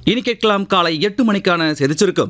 இனி கேட்கலாம் காலை எட்டு மணிக்கான செய்திச் சுருக்கம்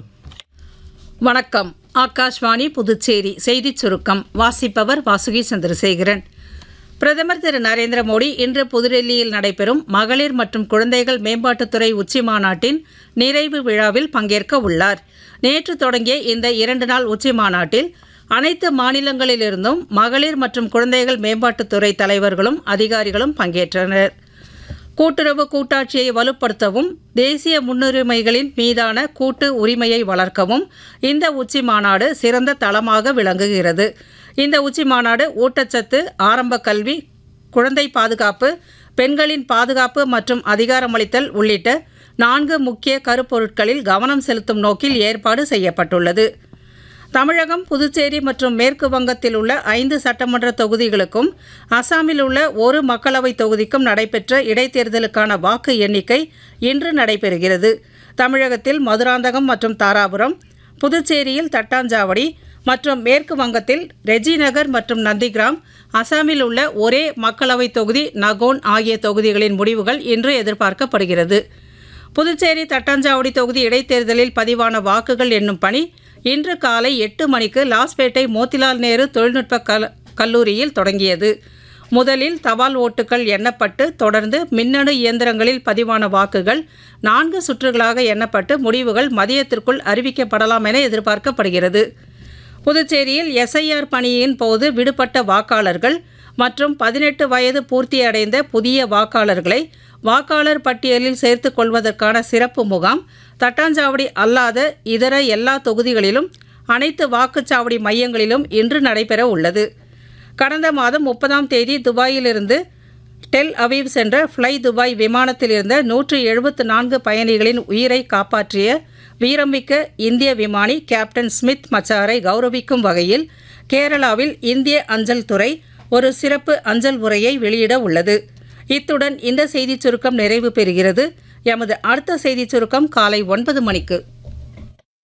வணக்கம் ஆகாஷ்வாணி புதுச்சேரி செய்திச் சுருக்கம் வாசிப்பவர் வாசுகி சந்திரசேகரன் பிரதமர் திரு நரேந்திர மோடி இன்று புதுடெல்லியில் நடைபெறும் மகளிர் மற்றும் குழந்தைகள் மேம்பாட்டுத்துறை உச்சி மாநாட்டின் நிறைவு விழாவில் பங்கேற்க உள்ளார் நேற்று தொடங்கிய இந்த இரண்டு நாள் உச்சி மாநாட்டில் அனைத்து மாநிலங்களிலிருந்தும் மகளிர் மற்றும் குழந்தைகள் மேம்பாட்டுத்துறை தலைவர்களும் அதிகாரிகளும் பங்கேற்றனர் கூட்டுறவு கூட்டாட்சியை வலுப்படுத்தவும் தேசிய முன்னுரிமைகளின் மீதான கூட்டு உரிமையை வளர்க்கவும் இந்த உச்சி மாநாடு சிறந்த தளமாக விளங்குகிறது இந்த உச்சி மாநாடு ஊட்டச்சத்து ஆரம்ப கல்வி குழந்தை பாதுகாப்பு பெண்களின் பாதுகாப்பு மற்றும் அதிகாரமளித்தல் உள்ளிட்ட நான்கு முக்கிய கருப்பொருட்களில் கவனம் செலுத்தும் நோக்கில் ஏற்பாடு செய்யப்பட்டுள்ளது தமிழகம் புதுச்சேரி மற்றும் மேற்கு வங்கத்தில் உள்ள ஐந்து சட்டமன்ற தொகுதிகளுக்கும் அசாமில் உள்ள ஒரு மக்களவைத் தொகுதிக்கும் நடைபெற்ற இடைத்தேர்தலுக்கான வாக்கு எண்ணிக்கை இன்று நடைபெறுகிறது தமிழகத்தில் மதுராந்தகம் மற்றும் தாராபுரம் புதுச்சேரியில் தட்டாஞ்சாவடி மற்றும் மேற்கு வங்கத்தில் ரெஜிநகர் மற்றும் நந்திகிராம் அசாமில் உள்ள ஒரே மக்களவைத் தொகுதி நகோன் ஆகிய தொகுதிகளின் முடிவுகள் இன்று எதிர்பார்க்கப்படுகிறது புதுச்சேரி தட்டாஞ்சாவடி தொகுதி இடைத்தேர்தலில் பதிவான வாக்குகள் எண்ணும் பணி இன்று காலை எட்டு மணிக்கு லாஸ்பேட்டை மோத்திலால் நேரு தொழில்நுட்ப கல் கல்லூரியில் தொடங்கியது முதலில் தபால் ஓட்டுகள் எண்ணப்பட்டு தொடர்ந்து மின்னணு இயந்திரங்களில் பதிவான வாக்குகள் நான்கு சுற்றுகளாக எண்ணப்பட்டு முடிவுகள் மதியத்திற்குள் அறிவிக்கப்படலாம் என எதிர்பார்க்கப்படுகிறது புதுச்சேரியில் எஸ்ஐஆர் பணியின் போது விடுபட்ட வாக்காளர்கள் மற்றும் பதினெட்டு வயது பூர்த்தியடைந்த புதிய வாக்காளர்களை வாக்காளர் பட்டியலில் சேர்த்துக் கொள்வதற்கான சிறப்பு முகாம் தட்டாஞ்சாவடி அல்லாத இதர எல்லா தொகுதிகளிலும் அனைத்து வாக்குச்சாவடி மையங்களிலும் இன்று நடைபெற உள்ளது கடந்த மாதம் முப்பதாம் தேதி துபாயிலிருந்து டெல் அவீவ் சென்ற ஃப்ளை துபாய் விமானத்தில் இருந்த நூற்று எழுபத்து நான்கு பயணிகளின் உயிரை காப்பாற்றிய வீரமிக்க இந்திய விமானி கேப்டன் ஸ்மித் மச்சாரை கௌரவிக்கும் வகையில் கேரளாவில் இந்திய அஞ்சல் துறை ஒரு சிறப்பு அஞ்சல் உரையை வெளியிட உள்ளது இத்துடன் இந்த செய்திச் சுருக்கம் நிறைவு பெறுகிறது எமது அடுத்த செய்திச் சுருக்கம் காலை ஒன்பது மணிக்கு